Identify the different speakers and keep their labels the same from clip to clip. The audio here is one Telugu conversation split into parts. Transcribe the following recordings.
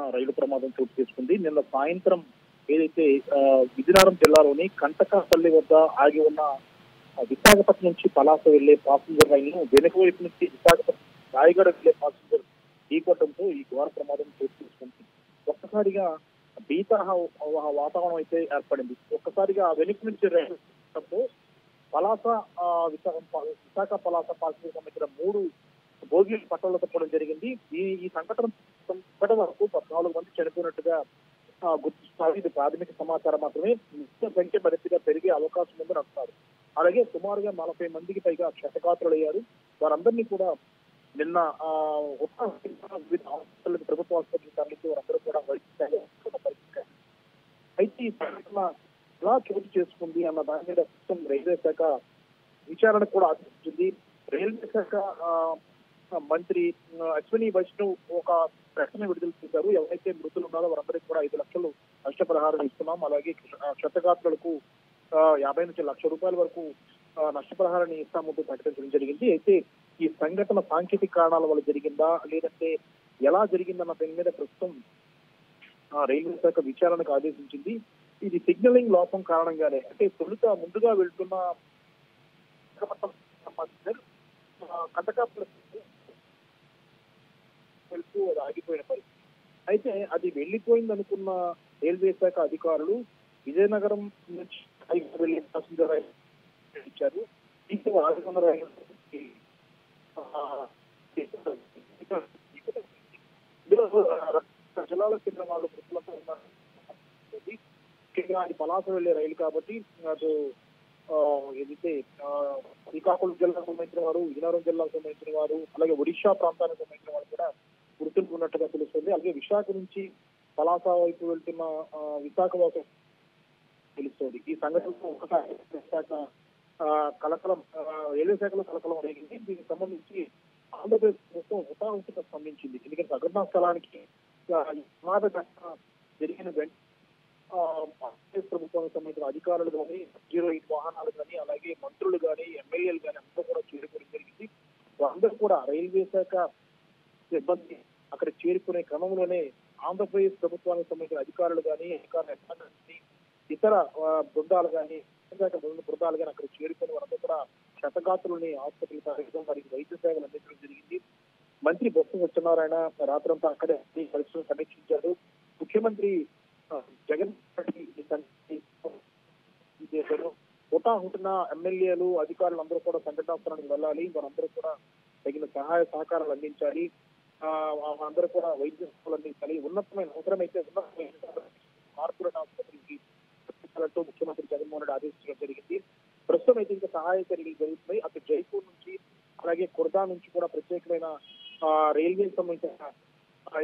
Speaker 1: రైలు ప్రమాదం చోటు చేసుకుంది నిన్న సాయంత్రం ఏదైతే ఆ, విజయనగరం జిల్లాలోని కంటకాపల్లి వద్ద ఆగి ఉన్న ఆ, విశాఖపట్నం నుంచి పలాస వెళ్లే పాసింజర్ రైలును వెనుక వైపు నుంచి విశాఖపట్నం రాయగడ వెళ్లే పాసింజర్ ఢీకొట్టడంతో ఈ ఘోర ప్రమాదం చోటు చేసుకుంది ఒక్కసారిగా బీతరహ వాతావరణం అయితే ఏర్పడింది ఒక్కసారిగా వెనుక నుంచి రైలు రావడంతో పలాస ఆ, విశాఖ విశాఖ పలాస పాసింజర్ సంబంధించిన మూడు భోగిలు పట్టాలు తప్పడం జరిగింది ఈ ఈ సంఘటన ఇప్పటి వరకు పద్నాలుగు మంది చనిపోయినట్టుగా ఆ, గుర్తిస్తారు ఇది ప్రాథమిక సమాచారం మాత్రమే మృతుల సంఖ్య మరింతగా పెరిగే అవకాశం ఉందని అంటున్నారు అలాగే సుమారుగా నలభై మందికి పైగా క్షతగాత్రులయ్యారు వారందరినీ కూడా నిన్న ఆ, ఉత్తర వివిధ హాస్పిటల్ ప్రభుత్వ ఆసుపత్రి తరలించి వారందరూ కూడా వైద్య పరిస్థితి అయితే ఈ సంఘటన ఎలా చోటు చేసుకుంది అన్న దాని మీద ప్రస్తుతం రైల్వే శాఖ విచారణ కూడా ఆదేశించింది రైల్వే శాఖ ఆ, మంత్రి ఆ, అశ్విని వైష్ణవ్ ఒక ప్రకటన విడుదల చేశారు ఎవరైతే మృతులు ఉన్నారో వారందరికీ కూడా ఐదు లక్షలు నష్టపరిహారం ఇస్తున్నాం అలాగే ఆ, క్షతగాత్రులకు ఆ, యాభై నుంచి లక్ష రూపాయల వరకు ఆ, నష్టపరిహారాన్ని ఇస్తామంటూ ప్రకటించడం జరిగింది అయితే ఈ సంఘటన సాంకేతిక కారణాల వల్ల జరిగిందా లేదంటే ఎలా జరిగిందన్న దాని మీద ప్రస్తుతం ఆ, రైల్వే శాఖ విచారణకు ఆదేశించింది ఇది సిగ్నలింగ్ లోపం కారణంగానే అంటే తొలుత ముందుగా వెళ్తున్న విశాఖపట్నం పాసింజర్, ఆ, కంటకాపురం వెళ్తూ అది ఆగిపోయిన పరిస్థితి అయితే అది వెళ్లిపోయింది అనుకున్న రైల్వే శాఖ అధికారులు విజయనగరం నుంచి హైదరాబాద్ వెళ్లే పాసింజర్ రైలు ఇచ్చారు దీంతో ఆగిపోయిన రైలు ఆ, ఇందులో రకరకాల జిల్లాల చెందిన వాళ్ళు మృతులతో ఉన్నారు ముఖ్యంగా అది పలాస వెళ్లే రైలు కాబట్టి అటు ఆ, ఏదైతే ఆ, శ్రీకాకుళం జిల్లాకు సంబంధించిన వారు విజయనగరం జిల్లాకు సంబంధించిన వారు అలాగే ఒడిశా ప్రాంతానికి సంబంధించిన వారు కూడా గుర్తింపు ఉన్నట్టుగా తెలుస్తుంది అలాగే విశాఖ నుంచి పలాస వైపు వెళ్తున్న ఆ, విశాఖ వైపు తెలుస్తుంది ఈ సంఘటనతో ఒకసారి విశాఖ ఆ, కలకలం ఆ, రైల్వే శాఖలో కలకలం రేగింది దీనికి సంబంధించి ఆంధ్రప్రదేశ్ ప్రభుత్వం హుటాహుటిగా స్పందించింది ఎందుకంటే ఘటనా స్థలానికి ఆ, ఈ ప్రమాద ఘటన జరిగిన వెంట ఆ, ఆంధ్రప్రదేశ్ ప్రభుత్వానికి సంబంధించిన అధికారులు కానీ జీరో ఎయిట్ వాహనాలు కానీ అలాగే మంత్రులు కానీ ఎమ్మెల్యేలు కానీ అందరూ కూడా చేరుకోవడం జరిగింది వారందరూ కూడా రైల్వే శాఖ సిబ్బంది అక్కడ చేరుకునే క్రమంలోనే ఆంధ్రప్రదేశ్ ప్రభుత్వానికి సంబంధించిన అధికారులు కానీ అధికారులు కానీ ఇతర ఆ, బృందాలు కానీ శాఖ బృంద బృందాలు కానీ అక్కడ చేరుకుని వారందరూ కూడా క్షతగాత్రులని ఆసుపత్రికి తరలించడం వారికి వైద్య సేవలు అందించడం జరిగింది మంత్రి బొత్స సత్యనారాయణ రాత్రంతా అక్కడే ఈ పరిస్థితులను సమీక్షించారు ముఖ్యమంత్రి ఆ, జగన్ రెడ్డి ఈ సంగతి చేశారు హుటాహుటిన ఎమ్మెల్యేలు అధికారులు అందరూ కూడా సంఘటనా స్థలానికి వెళ్ళాలి వారందరూ కూడా తగిన సహాయ సహకారాలు అందించాలి ఆ, అందరూ కూడా వైద్య సేవలు అందించాలి ఉన్నతమైన అవసరమైతే ఉన్నతమైన కార్పొరేట్ ఆసుపత్రికి పంపించాలంటూ ముఖ్యమంత్రి జగన్మోహన్ రెడ్డి ఆదేశించడం జరిగింది ప్రస్తుతం అయితే ఇంకా సహాయ చర్యలు జరుగుతున్నాయి అటు జైపూర్ నుంచి అలాగే కుర్దా నుంచి కూడా ప్రత్యేకమైన ఆ, రైల్వేకి సంబంధించిన ఆ,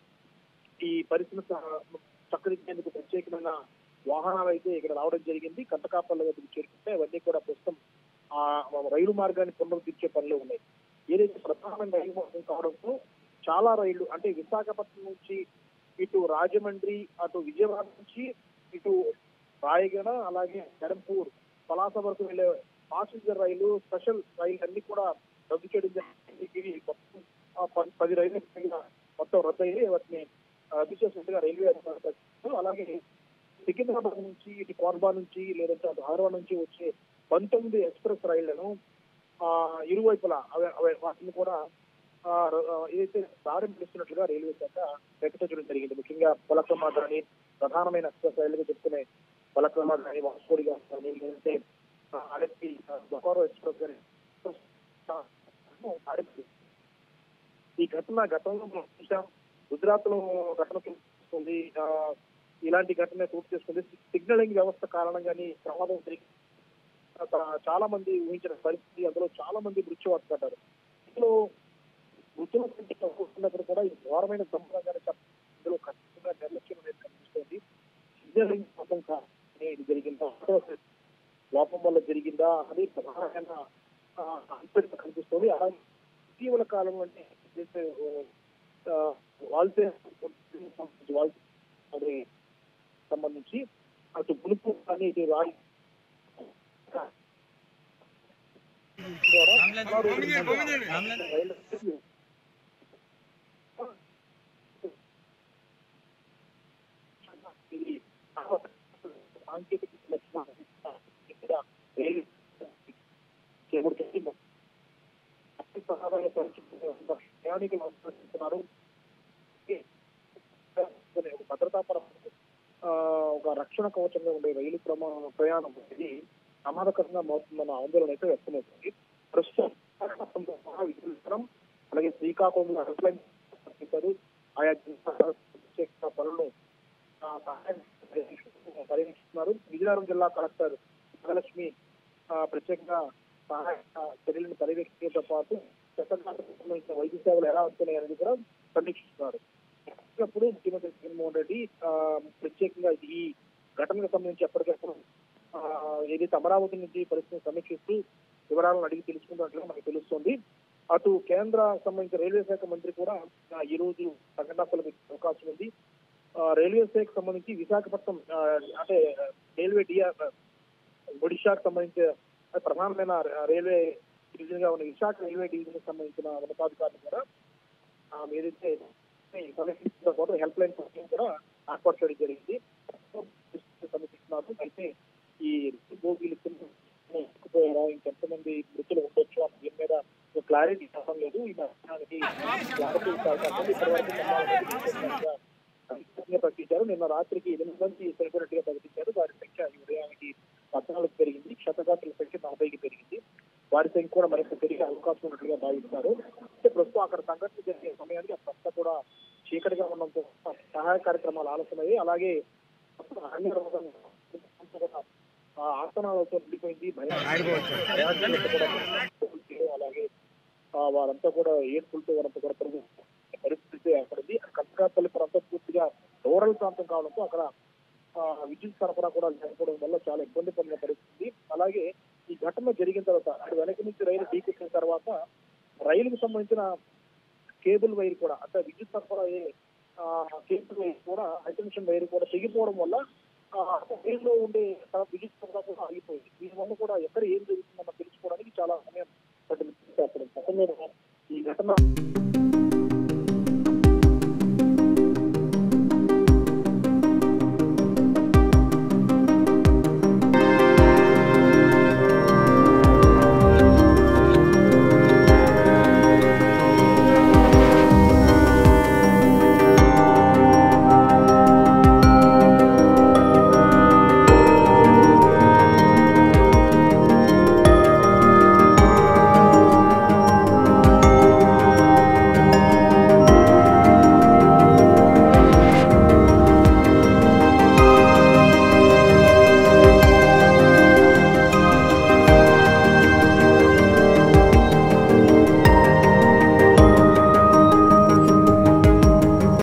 Speaker 1: ఈ పరిస్థితి చక్కదిద్దేందుకు ప్రత్యేకమైన వాహనాలు అయితే ఇక్కడ రావడం జరిగింది కంటకాపల్లి వద్దకు చేరుకుంటే అవన్నీ కూడా ప్రస్తుతం ఆ రైలు మార్గాన్ని పునరుద్ధరించే పనులు ఉన్నాయి ఏదైతే ప్రధానమైన రైలు మార్గం కావడంతో చాలా రైళ్లు అంటే విశాఖపట్నం నుంచి ఇటు రాజమండ్రి అటు విజయవాడ నుంచి ఇటు రాయగడ అలాగే ధరంపూర్ పలాస వరకు వెళ్లే పాసింజర్ రైలు స్పెషల్ రైలు అన్ని కూడా రద్దు చేయడం జరిగింది ఇవి మొత్తం ఆ, పది- పది రైళ్లు పైగా మొత్తం రద్దు అయ్యి వాటిని ఆ, రద్దు చేసినట్టుగా రైల్వే అధికారులు ప్రకటించారు. అలాగే సికింద్రాబాద్ నుంచి ఇటు కోర్బా నుంచి లేదంటే అటు హార్వా నుంచి వచ్చే పంతొమ్మిది ఎక్స్ప్రెస్ రైళ్లను ఆ ఇరువైపులా అవి అవి వాటిని కూడా ఆ, ర- ఆ, ఏదైతే ప్రారంభిస్తున్నట్లుగా రైల్వే శాఖ ప్రకటించడం జరిగింది ముఖ్యంగా పొలక్రమ కానీ ప్రధానమైన ఎక్స్ప్రెస్ రైలుగా చెప్పుకునే పొలక్రమ కానీ వాస్కోడిగా కానీ లేదంటే ఆ, అలెప్పి ఆ, బొకారో ఎక్స్ప్రెస్ కానీ ఆ, అలెప్పి. ఈ ఘటన గతంలో మనం చూసాం గుజరాత్ లో ఘటన చూస్తుంది ఆ, ఇలాంటి ఘటన చోటు చేసుకుంది సిగ్నలింగ్ వ్యవస్థ కారణంగానే ఈ ప్రమాదం జరిగి ఆ, చాలా మంది ఊహించిన పరిస్థితి అందులో చాలా మంది మృత్యువాత పడ్డారు ఇందులో మృతుల సంఖ్య తక్కువ ఉన్నప్పుడు కూడా ఈ ఘోరమైన సంబంధంగానే చెప్ప- ఇందులో ఖచ్చితంగా నిర్లక్ష్యం అనేది కనిపిస్తుంది సిగ్నలింగ్ లోపం కానీ ఇది జరిగిందా లోపం వల్ల జరిగిందా అని ప్రధానమైన ఆ, అంశంగా కనిపిస్తుంది అలాగే ఇటీవల కాలంలో అంటే ఏదైతే, ఆ, వాల్సే వాల్సే అది సంబంధించి అటు పులుపు కానీ ఇటు రాయి ద్వారా చాలా రోజులుగా రైలు సాంకేతిక లక్షణాలు ఇక్కడ రైలు చేపడుతుంది అతి సహాయ పరిస్థితుల్లో ప్రయాణికులు అనుసరిస్తున్నారు ఒక భద్రతాపరం ఆ, ఒక రక్షణ కవచంగా ఉండే రైలు ప్రమా ప్రయాణం అనేది ప్రమాదకరంగా మారుతుందన్న ఆందోళన అయితే వ్యక్తమవుతుంది ప్రస్తుతం విజయనగరం అలాగే శ్రీకాకుళంలో హెల్ప్ లైన్ పెట్టారు ఆయా జిల్లాల ప్రత్యేక పనులను ఆ, సహాయం పర్యవేక్షిస్తున్నారు విజయనగరం జిల్లా కలెక్టర్ నాగలక్ష్మి ఆ, ప్రత్యేకంగా సహాయ చర్యలను పర్యవేక్షించడంతో పాటు చట్టంగాలకు సంబంధించిన వైద్య సేవలు ఎలా అందుతున్నాయనేది కూడా సమీక్షిస్తున్నారు అప్పుడు ముఖ్యమంత్రి జగన్మోహన్ రెడ్డి ఆ, ప్రత్యేకంగా ఈ ఘటనకు సంబంధించి ఎప్పటికప్పుడు ఆ, ఏదైతే అమరావతి నుంచి పరిస్థితిని సమీక్షిస్తూ వివరాలను అడిగి తెలుసుకున్నట్లుగా మనకు తెలుస్తోంది అటు కేంద్ర సంబంధించిన రైల్వే శాఖ మంత్రి కూడా ఆ, ఈ రోజు సంఘటన పలికే అవకాశం ఉంది ఆ, రైల్వే శాఖకు సంబంధించి విశాఖపట్నం ఆ, అంటే రైల్వే డిఆర్ ఒడిశాకు సంబంధించిన ప్రధానమైన రైల్వే డివిజన్ గా ఉన్న విశాఖ రైల్వే డివిజన్ కి సంబంధించిన ఉన్నతాధికారులు కూడా ఆ, ఏదైతే సమీక్షించడంతో పాటు హెల్ప్ లైన్ సిస్టమ్ కూడా ఏర్పాటు చేయడం జరిగింది సమీక్షిస్తున్నారు అయితే ఈ బోగీలు ఎక్కిపోయారా ఇంకెంతమంది మృతులు ఉండొచ్చు అన్న దీని మీద ఒక క్లారిటీ ఇవ్వడం లేదు ఈ మధ్యాహ్నానికి క్లారిటీ కాకపోతే ఇప్పటివరకు సమావేశంగా ఖచ్చితంగా ప్రకటించారు నిన్న రాత్రికి ఎనిమిది మంది చనిపోయినట్టుగా ప్రకటించారు వారి సంఖ్య ఈ ఉదయానికి పద్నాలుగు పెరిగింది క్షతగాత్రుల సంఖ్య నలభైకి పెరిగింది వారి సంఖ్య కూడా మరింత పెరిగే అవకాశం ఉన్నట్లుగా భావిస్తున్నారు అంటే ప్రస్తుతం అక్కడ సంఘటన జరిగే సమయానికి అక్కడ కూడా చీకటిగా ఉండడంతో సహాయ కార్యక్రమాలు ఆలస్యమయ్యాయి అలాగే ప్రస్తుతం అరణ్య రోగం కూడా ఆ ఆసనాలతో నిండిపోయింది భయం భయానికి కూడా అలాగే ఆ వారంతా కూడా ఏడ్పులతో వారంతా కూడా పెరుగు పరిస్థితి ఏర్పడింది కనకాపల్లి ప్రాంతం పూర్తిగా రూరల్ ప్రాంతం కావడంతో అక్కడ ఆ, విద్యుత్ సరఫరా కూడా లేకపోవడం వల్ల చాలా ఇబ్బంది పడిన పరిస్థితి అలాగే ఈ ఘటన జరిగిన తర్వాత అక్కడ వెనక నుంచి రైలు ఢీకొచ్చిన తర్వాత రైలుకు సంబంధించిన కేబుల్ వైర్ కూడా అంటే విద్యుత్ సరఫరా అయ్యే ఆ, కేబుల్ వైర్ కూడా హైటెన్షన్ వైర్ కూడా తెగిపోవడం వల్ల ఆ, రైలులో ఉండే ఆ, విద్యుత్